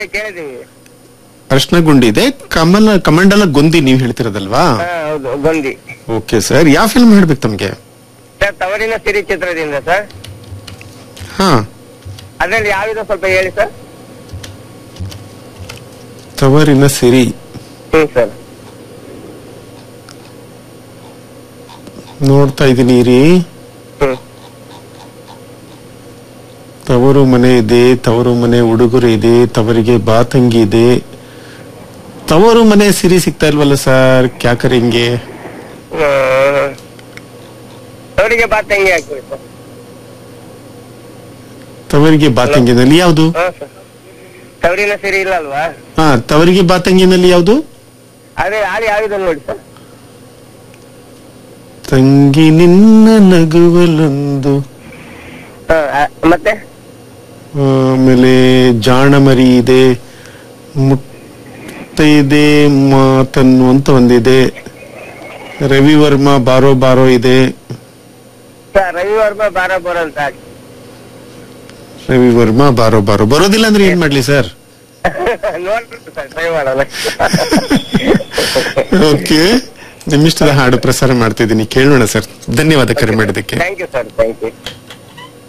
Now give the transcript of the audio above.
ಕೇಳಿದೀವಿ ಅರ್ಶನಗುಂಡಿ ಇದೆ ಕಮಲ ಕಮಂಡಲ ಗೊಂದಿ ನೀವು ಹೇಳ್ತಿರೋದಲ್ವಾ ಹಾ ಹೌದು ಗೊಂದಿ ಓಕೆ ಸರ್ ಯಾವ ಫಿಲ್ಮ್ ಹೇಳ್ಬೇಕು ತಮ್ಗೆ ಸರ್ ತವರಿನ ಸಿರಿ ಚಿತ್ರದಿಂದ ಸರ್ ಹಾ ಅದ್ರಲ್ಲಿ ಯಾವಿದೆ ಸ್ವಲ್ಪ ಹೇಳಿ ಸರ್ ತವರಿನ ಸಿರಿ ಹ್ಮ್ ಸರ್ ನೋಡ್ತಾ ಇದೀನಿ ರೀ ಹ್ಮ್ ತವರು ಮನೆ ಇದೆ ತವರು ಮನೆ ಉಡುಗೊರೆ ಇದೆ ತವರಿಗೆ ಬಾತಂಗಿ ಇದೆ ತವರು ಮನೆ ಸಿರಿ ಸಿಗ್ತಾ ಇಲ್ವಲ್ಲ ಸರ್ ಕ್ಯಾ ಕರೆಂಗೆ ಹ್ಮ್. ತವರಿಗೆ ಬಾತ್ ಹೆಂಗೆ ಹಾಕ್ತೀವಿ ಸರ್ ತವರಿಗೆ ಬಾತಂಗಿನಲ್ಲಿ ಯಾವುದು ಹಾ ಸರ್ ತವರಿನ ಸಿರಿ ಇಲ್ಲ ಅಲ್ವಾ ಹಾ ತವರಿಗೆ ಬಾತಂಗಿನಲ್ಲಿ ಯಾವುದು ಅದೇ ಹಾಲು ಯಾವಿದೆ ನೋಡಿ ಸರ್ ತಂಗಿ ನಿನ್ನ ನಗುವಲೊಂದು ಹಾ ಆ, ಮತ್ತೆ ಆಮೇಲೆ ಜಾಣಮರಿ ಇದೆ ಮುತ್ತೈದೆ ಮಾತನ್ನು ಅಂತ ಒಂದಿದೆ ರವಿವರ್ಮ ಬಾರೋ ಬಾರೋ ಇದೆ ಸರ್ ರವಿವರ್ಮ ಬಾರ ಬರ ಅಂತ ಹಾಕಿ ರವಿವರ್ಮ ಬಾರೋ ಬಾರೋ ಬರೋದಿಲ್ಲ ಅಂದ್ರೆ ಏನ್ ಮಾಡ್ಲಿ ಸರ್ ನೋಡ್ಬಿಟ್ಟು ಸರ್ ಟ್ರೈ ಮಾಡೋಣ ಓಕೆ ನಿಮ್ಮಿಷ್ಟದ ಹಾಡು ಪ್ರಸಾರ ಮಾಡ್ತಿದ್ದೀನಿ ಕೇಳೋಣ ಸರ್ ಧನ್ಯವಾದ ಕರೆ ಮಾಡಿದ್ದಕ್ಕೆ thank you sir thank you